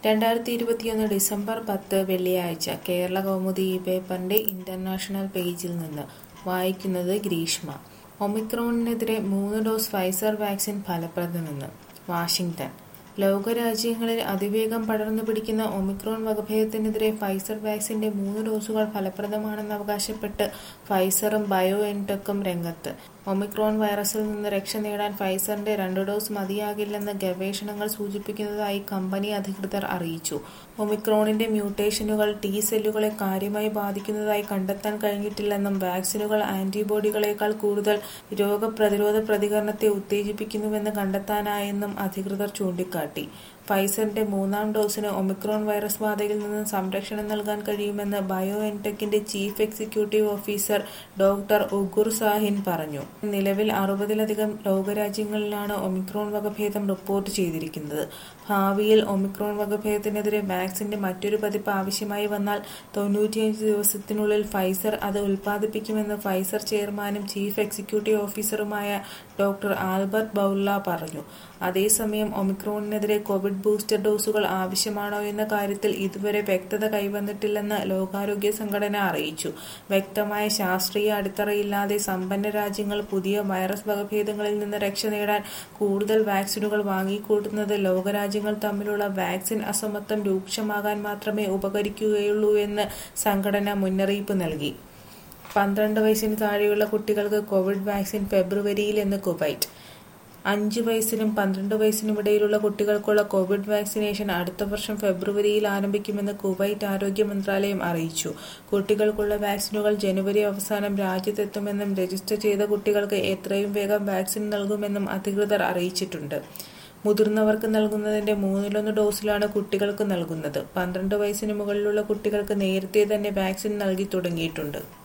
രണ്ടായിരത്തി ഇരുപത്തിയൊന്ന് ഡിസംബർ പത്ത് വെള്ളിയാഴ്ച കേരള കൗമുദി ഈ പേപ്പറിന്റെ ഇന്റർനാഷണൽ പേജിൽ നിന്ന് വായിക്കുന്നത് ഗ്രീഷ്മ ഒമിക്രോണിനെതിരെ മൂന്ന് ഡോസ് ഫൈസർ വാക്സിൻ ഫലപ്രദമെന്ന് വാഷിംഗ്ടൺ ലോകരാജ്യങ്ങളിൽ അതിവേഗം പടർന്നു പിടിക്കുന്ന ഒമിക്രോൺ വകഭേദത്തിനെതിരെ ഫൈസർ വാക്സിന്റെ മൂന്ന് ഡോസുകൾ ഫലപ്രദമാണെന്ന് അവകാശപ്പെട്ട് ഫൈസറും ബയോ എൻടെക്കും രംഗത്ത് ഒമിക്രോൺ വൈറസിൽ നിന്ന് രക്ഷ നേടാൻ ഫൈസറിന്റെ രണ്ട് ഡോസ് മതിയാകില്ലെന്ന് ഗവേഷണങ്ങൾ സൂചിപ്പിക്കുന്നതായി കമ്പനി അധികൃതർ അറിയിച്ചു ഒമിക്രോണിന്റെ മ്യൂട്ടേഷനുകൾ ടി സെല്ലുകളെ കാര്യമായി ബാധിക്കുന്നതായി കണ്ടെത്താൻ കഴിഞ്ഞിട്ടില്ലെന്നും വാക്സിനുകൾ ആന്റിബോഡികളേക്കാൾ കൂടുതൽ രോഗപ്രതിരോധ പ്രതികരണത്തെ ഉത്തേജിപ്പിക്കുന്നുവെന്ന് കണ്ടെത്താനായെന്നും അധികൃതർ ചൂണ്ടിക്കാട്ടി ഫൈസറിന്റെ മൂന്നാം ഡോസിന് ഒമിക്രോൺ വൈറസ് ബാധയിൽ നിന്ന് സംരക്ഷണം നൽകാൻ കഴിയുമെന്ന് ബയോ എൻടെക്കിന്റെ chief executive officer doctor Ugur Sahin പറഞ്ഞു നിലവിൽ അറുപതിലധികം ലോകരാജ്യങ്ങളിലാണ് ഒമിക്രോൺ വകഭേദം റിപ്പോർട്ട് ചെയ്തിരിക്കുന്നത് ഭാവിയിൽ ഒമിക്രോൺ വകഭേദത്തിനെതിരെ വാക്സിന്റെ മറ്റൊരു പതിപ്പ് ആവശ്യമായി വന്നാൽ തൊണ്ണൂറ്റിയഞ്ച് ദിവസത്തിനുള്ളിൽ ഫൈസർ അത് ഉൽപ്പാദിപ്പിക്കുമെന്ന് ഫൈസർ ചെയർമാനും ചീഫ് എക്സിക്യൂട്ടീവ് ഓഫീസറുമായ ഡോക്ടർ ആൽബർട്ട് ബൌള്ള പറഞ്ഞു അതേസമയം ഒമിക്രോണിനെതിരെ കോവിഡ് ബൂസ്റ്റർ ഡോസുകൾ ആവശ്യമാണോ എന്ന കാര്യത്തിൽ ഇതുവരെ വ്യക്തത കൈവന്നിട്ടില്ലെന്ന് ലോകാരോഗ്യ സംഘടന അറിയിച്ചു വ്യക്തമായ ശാസ്ത്രീയ അടിത്തറയില്ലാതെ സമ്പന്ന രാജ്യങ്ങൾ പുതിയ വൈറസ് വകഭേദങ്ങളിൽ നിന്ന് രക്ഷ നേടാൻ കൂടുതൽ വാക്സിനുകൾ വാങ്ങിക്കൂട്ടുന്നത് ലോകരാജ്യങ്ങൾ തമ്മിലുള്ള വാക്സിൻ അസമത്വം രൂക്ഷമാകാൻ മാത്രമേ ഉപകരിക്കുകയുള്ളൂ എന്ന് സംഘടന മുന്നറിയിപ്പ് നൽകി പന്ത്രണ്ട് വയസ്സിന് താഴെയുള്ള കുട്ടികൾക്ക് കോവിഡ് വാക്സിൻ ഫെബ്രുവരിയിലെന്ന് കുവൈറ്റ് അഞ്ച് വയസ്സിനും പന്ത്രണ്ട് വയസ്സിനുമിടയിലുള്ള കുട്ടികൾക്കുള്ള കോവിഡ് വാക്സിനേഷൻ അടുത്ത വർഷം ഫെബ്രുവരിയിൽ ആരംഭിക്കുമെന്ന് കുവൈറ്റ് ആരോഗ്യ മന്ത്രാലയം അറിയിച്ചു കുട്ടികൾക്കുള്ള വാക്സിനുകൾ ജനുവരി അവസാനം രാജ്യത്തെത്തുമെന്നും രജിസ്റ്റർ ചെയ്ത കുട്ടികൾക്ക് എത്രയും വേഗം വാക്സിൻ നൽകുമെന്നും അധികൃതർ അറിയിച്ചിട്ടുണ്ട് മുതിർന്നവർക്ക് നൽകുന്നതിന്റെ മൂന്നിലൊന്ന് ഡോസിലാണ് കുട്ടികൾക്ക് നൽകുന്നത് പന്ത്രണ്ട് വയസ്സിന് മുകളിലുള്ള കുട്ടികൾക്ക് നേരത്തെ തന്നെ വാക്സിൻ നൽകി തുടങ്ങിയിട്ടുണ്ട്